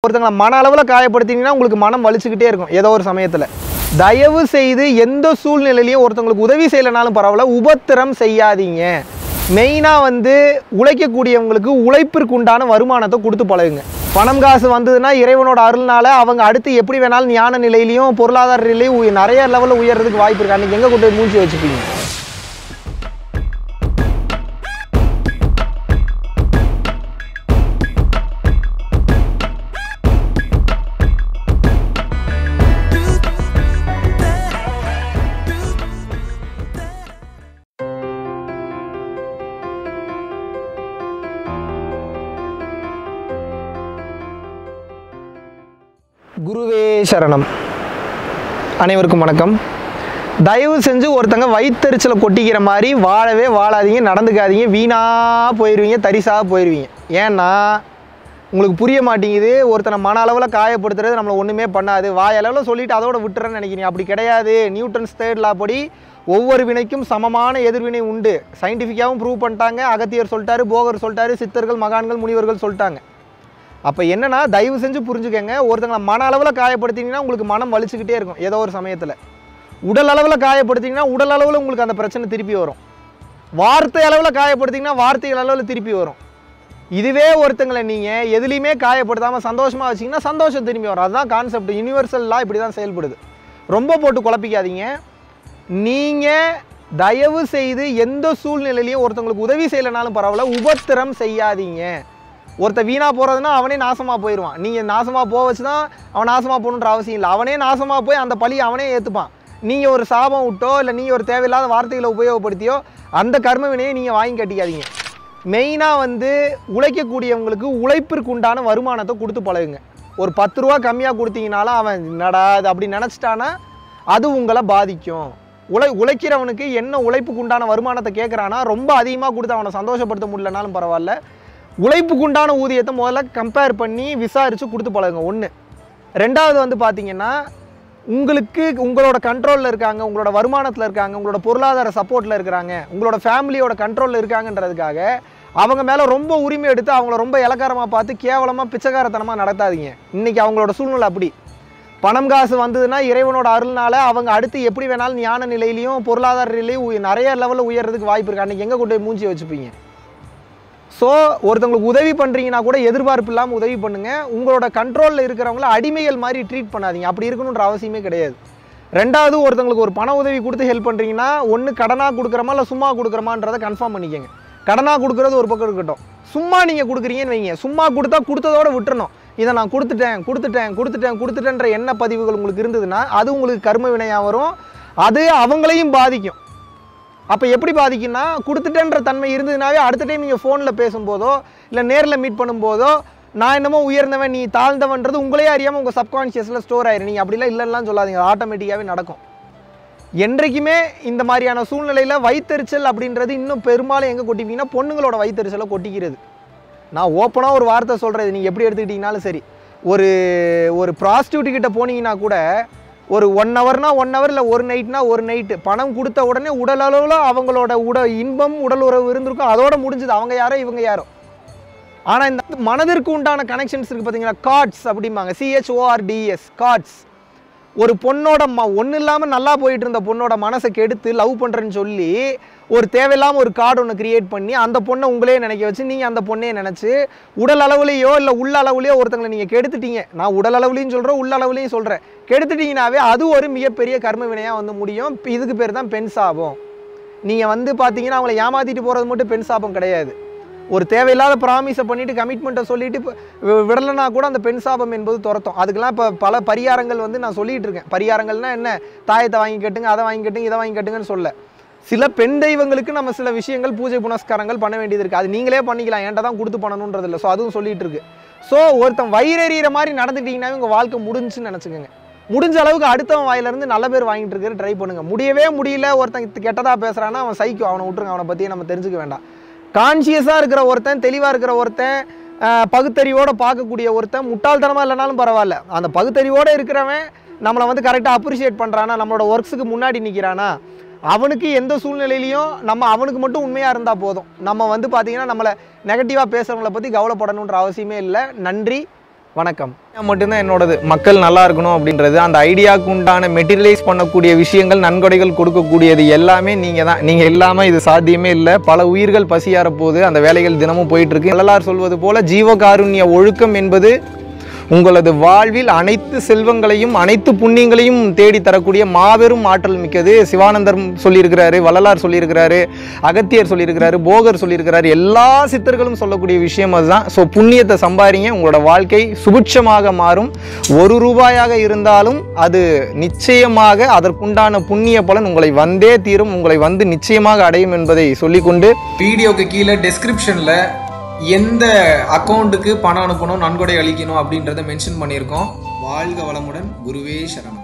ஒருத்தங்களை மன அளவில் காயப்படுத்தினீங்கன்னா உங்களுக்கு மனம் வலிச்சுக்கிட்டே இருக்கும் ஏதோ ஒரு சமயத்தில் தயவு செய்து எந்த சூழ்நிலையிலையும் ஒருத்தங்களுக்கு உதவி செய்யலைனாலும் பரவாயில்ல உபத்திரம் செய்யாதீங்க மெயினாக வந்து உழைக்கக்கூடியவங்களுக்கு உழைப்பிற்கு உண்டான வருமானத்தை கொடுத்து பழகுங்க பணம் காசு வந்ததுன்னா இறைவனோட அருள்னால அவங்க அடுத்து எப்படி வேணாலும் ஞான நிலையிலையும் பொருளாதார நிலையும் உய- நிறைய லெவலில் உயர்றதுக்கு வாய்ப்பு இருக்கு அன்றைக்கி எங்கே கொண்டு போய் மூஞ்சி வச்சுப்பீங்க குருவே சரணம் அனைவருக்கும் வணக்கம் தயவு செஞ்சு ஒருத்தங்க வயிற்றெரிச்சலை கொட்டிக்கிற மாதிரி வாழவே வாழாதீங்க நடந்துக்காதீங்க வீணாக போயிடுவீங்க தரிசாக போயிடுவீங்க ஏன்னா உங்களுக்கு புரிய மாட்டேங்குது ஒருத்தனை மன அளவில் காயப்படுத்துறது நம்மளை ஒன்றுமே பண்ணாது வாயளவில் சொல்லிட்டு அதோட விட்டுறேன்னு நினைக்கிறீங்க அப்படி கிடையாது நியூட்டன்ஸ் தேர்ட் லா படி ஒவ்வொரு வினைக்கும் சமமான எதிர்வினை உண்டு சயின்டிஃபிக்காகவும் ப்ரூவ் பண்ணிட்டாங்க அகத்தியர் சொல்லிட்டாரு போகர் சொல்லிட்டாரு சித்தர்கள் மகான்கள் முனிவர்கள் சொல்லிட்டாங்க அப்போ என்னன்னா தயவு செஞ்சு புரிஞ்சுக்கங்க ஒருத்தங்களை மன அளவில் காயப்படுத்தினீங்கன்னா உங்களுக்கு மனம் வலிச்சுக்கிட்டே இருக்கும் ஏதோ ஒரு சமயத்தில் உடல் அளவில் காயப்படுத்திங்கன்னா உடல் அளவில் உங்களுக்கு அந்த பிரச்சனை திருப்பி வரும் வார்த்தை அளவில் காயப்படுத்திங்கன்னா வார்த்தைகள் அளவில் திருப்பி வரும் இதுவே ஒருத்தங்களை நீங்கள் எதுலேயுமே காயப்படுத்தாமல் சந்தோஷமாக வச்சிங்கன்னா சந்தோஷம் திரும்பி வரும் அதுதான் கான்செப்ட் யூனிவர்சல்லாம் இப்படி தான் செயல்படுது ரொம்ப போட்டு குழப்பிக்காதீங்க நீங்கள் தயவு செய்து எந்த சூழ்நிலையிலையும் ஒருத்தங்களுக்கு உதவி செய்யலைனாலும் பரவாயில்ல உபத்திரம் செய்யாதீங்க ஒருத்த வீணாக போகிறதுனா அவனே நாசமாக போயிடுவான் நீங்கள் நாசமாக போக வச்சு தான் அவன் நாசமாக போகணுன்ற அவசியம் இல்லை அவனே நாசமாக போய் அந்த பழியை அவனே ஏற்றுப்பான் நீங்கள் ஒரு சாபம் விட்டோ இல்லை நீங்கள் ஒரு தேவையில்லாத வார்த்தைகளை உபயோகப்படுத்தியோ அந்த கர்ம வினையை நீங்கள் வாங்கி கட்டிக்காதீங்க மெயினாக வந்து உழைக்கக்கூடியவங்களுக்கு உழைப்பிற்கு உண்டான வருமானத்தை கொடுத்து பழகுங்க ஒரு பத்து ரூபா கம்மியாக கொடுத்தீங்கனாலும் அவன் என்னடா அது அப்படி நினச்சிட்டானா அது உங்களை பாதிக்கும் உழை உழைக்கிறவனுக்கு என்ன உழைப்புக்கு உண்டான வருமானத்தை கேட்குறானா ரொம்ப அதிகமாக கொடுத்து அவனை சந்தோஷப்படுத்த முடியலனாலும் பரவாயில்ல உழைப்புக்கு உண்டான ஊதியத்தை முதல்ல கம்பேர் பண்ணி விசாரித்து கொடுத்து பழகுங்க ஒன்று ரெண்டாவது வந்து பார்த்தீங்கன்னா உங்களுக்கு உங்களோட கண்ட்ரோலில் இருக்காங்க உங்களோட வருமானத்தில் இருக்காங்க உங்களோட பொருளாதார சப்போர்ட்டில் இருக்கிறாங்க உங்களோட ஃபேமிலியோட கண்ட்ரோலில் இருக்காங்கன்றதுக்காக அவங்க மேலே ரொம்ப உரிமை எடுத்து அவங்கள ரொம்ப இலக்காரமாக பார்த்து கேவலமாக பிச்சைக்காரத்தனமாக நடத்தாதீங்க இன்றைக்கி அவங்களோட சூழ்நிலை அப்படி பணம் காசு வந்ததுன்னா இறைவனோட அருள்னால அவங்க அடுத்து எப்படி வேணாலும் ஞான நிலையிலையும் பொருளாதார நிலையும் உய- நிறைய லெவலில் உயர்றதுக்கு வாய்ப்பு இருக்குது அன்றைக்கி எங்கே கொண்டு போய் மூஞ்சி வச்சுப்பீங்க ஸோ ஒருத்தவங்களுக்கு உதவி பண்ணுறீங்கன்னா கூட எதிர்பார்ப்பு இல்லாமல் உதவி பண்ணுங்கள் உங்களோட கண்ட்ரோலில் இருக்கிறவங்கள அடிமைகள் மாதிரி ட்ரீட் பண்ணாதீங்க அப்படி இருக்கணுன்ற அவசியமே கிடையாது ரெண்டாவது ஒருத்தவங்களுக்கு ஒரு பண உதவி கொடுத்து ஹெல்ப் பண்ணுறீங்கன்னா ஒன்று கடனாக கொடுக்குறமா இல்லை சும்மா கொடுக்குறமான்றதை கன்ஃபார்ம் பண்ணிக்கங்க கடனாக கொடுக்குறது ஒரு பக்கம் இருக்கட்டும் சும்மா நீங்கள் கொடுக்குறீங்கன்னு வைங்க சும்மா கொடுத்தா கொடுத்ததோட விட்டுறணும் இதை நான் கொடுத்துட்டேன் கொடுத்துட்டேன் கொடுத்துட்டேன் கொடுத்துட்டேன்ற எண்ண பதிவுகள் உங்களுக்கு இருந்ததுன்னா அது உங்களுக்கு கர்ம வினையாக வரும் அது அவங்களையும் பாதிக்கும் அப்போ எப்படி பாதிக்கும்னா கொடுத்துட்டேன்ற தன்மை இருந்ததுனாவே அடுத்த டைம் நீங்கள் ஃபோனில் பேசும்போதோ இல்லை நேரில் மீட் பண்ணும்போதோ நான் என்னமோ உயர்ந்தவன் நீ தாழ்ந்தவன்றது உங்களே அறியாமல் உங்கள் சப்கான்ஷியஸில் ஸ்டோர் ஆயிரும் நீங்கள் அப்படிலாம் இல்லைலாம் சொல்லாதீங்க ஆட்டோமேட்டிக்காகவே நடக்கும் என்றைக்குமே இந்த மாதிரியான சூழ்நிலையில் வயித்தெரிச்சல் அப்படின்றது இன்னும் பெரும்பாலும் எங்கே கொட்டிப்பீங்கன்னா பொண்ணுங்களோட வயித்தெரிச்சலை கொட்டிக்கிறது நான் ஓப்பனாக ஒரு வார்த்தை சொல்கிறது நீங்கள் எப்படி எடுத்துக்கிட்டீங்கனாலும் சரி ஒரு ஒரு ப்ராஸ்டியூட் கிட்ட போனீங்கன்னா கூட ஒரு ஒன் ஹவர்னா ஒன் ஹவர் இல்லை ஒரு நைட்னா ஒரு நைட்டு பணம் கொடுத்த உடனே உடல் அளவில் அவங்களோட உட இன்பம் உடல் உறவு இருந்திருக்கும் அதோட முடிஞ்சது அவங்க யாரோ இவங்க யாரோ ஆனால் இந்த மனதிற்கு உண்டான கனெக்ஷன்ஸ் இருக்குது பார்த்தீங்களா கார்ட்ஸ் அப்படிம்பாங்க சிஹெச்ஓஆர்டிஎஸ் கார்ட்ஸ் ஒரு பொண்ணோட ம ஒன்றும் இல்லாமல் நல்லா போயிட்டு இருந்த பொண்ணோட மனசை கெடுத்து லவ் பண்ணுறேன்னு சொல்லி ஒரு தேவையில்லாமல் ஒரு கார்டு ஒன்று கிரியேட் பண்ணி அந்த பொண்ணை உங்களே நினைக்க வச்சு நீங்கள் அந்த பொண்ணையே நினச்சி உடல் அளவுலேயோ இல்லை உள்ள அளவுலேயோ ஒருத்தங்களை நீங்கள் கெடுத்துட்டீங்க நான் உடல் அளவுலையும் சொல்கிறேன் உள்ள அளவுலையும் சொல்கிறேன் கெடுத்துட்டீங்கனாவே அது ஒரு மிகப்பெரிய கர்ம வினையாக வந்து முடியும் இதுக்கு பேர் தான் பெண் சாபம் நீங்கள் வந்து பார்த்தீங்கன்னா அவங்கள ஏமாற்றிட்டு போகிறது மட்டும் பெண் சாபம் கிடையாது ஒரு தேவையில்லாத ப்ராமிஸை பண்ணிட்டு கமிட்மெண்ட்டை சொல்லிட்டு இப்போ வி- விடலைனா கூட அந்த பெண் சாபம் என்பது துரத்தும் அதுக்கெல்லாம் இப்போ பல பரிகாரங்கள் வந்து நான் சொல்லிட்டு இருக்கேன் பரிகாரங்கள்னா என்ன தாயத்தை வாங்கி கட்டுங்க அதை வாங்கி கட்டுங்க இதை வாங்கி கட்டுங்கன்னு சொல்ல சில பெண் தெய்வங்களுக்கு நம்ம சில விஷயங்கள் பூஜை புனஸ்காரங்கள் பண்ண வேண்டியது இருக்குது அது நீங்களே பண்ணிக்கலாம் என்கிட்ட தான் கொடுத்து பண்ணணுன்றது இல்லை ஸோ அதுவும் சொல்லிட்டு இருக்கு ஸோ ஒருத்தன் வயிறெறிகிற மாதிரி நடந்துட்டீங்கன்னா உங்கள் வாழ்க்கை முடிஞ்சுன்னு நினச்சிக்கோங்க முடிஞ்ச அளவுக்கு அடுத்தவன் வாயிலிருந்து நல்ல பேர் வாங்கிட்டு இருக்கிற ட்ரை பண்ணுங்க முடியவே முடியல ஒருத்தன் கெட்டதாக பேசுறான்னா அவன் சைக்கோ அவனை விட்டுருங்க அவனை பற்றி நம்ம தெரிஞ்சுக்க வேண்டாம் கான்சியஸாக இருக்கிற ஒருத்தன் தெளிவாக இருக்கிற ஒருத்தன் ஆஹ், பகுத்தறிவோட பார்க்கக்கூடிய ஒருத்தன் முட்டாள்தனமாக இல்லைனாலும் பரவாயில்ல அந்த பகுத்தறிவோட இருக்கிறவன் நம்மளை வந்து கரெக்டாக அப்ரிஷியேட் பண்ணுறானா நம்மளோட ஒர்க்ஸுக்கு முன்னாடி நிற்கிறானா அவனுக்கு எந்த சூழ்நிலையிலையும் நம்ம அவனுக்கு மட்டும் உண்மையாக இருந்தால் போதும் நம்ம வந்து பார்த்தீங்கன்னா நம்மளை நெகட்டிவாக பேசுகிறவங்கள பற்றி கவலைப்படணுன்ற அவசியமே இல்லை நன்றி வணக்கம் மட்டும்தான் என்னோடது மக்கள் நல்லா இருக்கணும் அப்படின்றது அந்த ஐடியாவுக்கு உண்டான மெட்டீரியலைஸ் பண்ணக்கூடிய விஷயங்கள் நன்கொடைகள் கொடுக்கக்கூடியது எல்லாமே நீங்கள் தான் நீங்கள் இல்லாமல் இது சாத்தியமே இல்லை பல உயிர்கள் பசியார போது அந்த வேலைகள் தினமும் போயிட்டு இருக்கு வள்ளலார் சொல்வது போல ஜீவகாருண்ய ஒழுக்கம் என்பது உங்களது வாழ்வில் அனைத்து செல்வங்களையும் அனைத்து புண்ணியங்களையும் தேடி தரக்கூடிய மாபெரும் ஆற்றல் மிக்கது சிவானந்தர் சொல்லியிருக்கிறாரு வள்ளலார் சொல்லியிருக்கிறாரு அகத்தியர் சொல்லியிருக்கிறாரு போகர் சொல்லியிருக்கிறாரு எல்லா சித்தர்களும் சொல்லக்கூடிய விஷயம் அதுதான் ஸோ புண்ணியத்தை சம்பாதிங்க உங்களோட வாழ்க்கை சுபிட்சமாக மாறும் ஒரு ரூபாயாக இருந்தாலும் அது நிச்சயமாக அதற்குண்டான புண்ணிய பலன் உங்களை வந்தே தீரும் உங்களை வந்து நிச்சயமாக அடையும் என்பதை சொல்லிக்கொண்டு வீடியோக்கு கீழே டெஸ்கிரிப்ஷனில் எந்த அக்கௌண்ட்டுக்கு பணம் அனுப்பணும் நன்கொடை அளிக்கணும் அப்படின்றத மென்ஷன் பண்ணியிருக்கோம் வாழ்க வளமுடன் குருவே சரணம்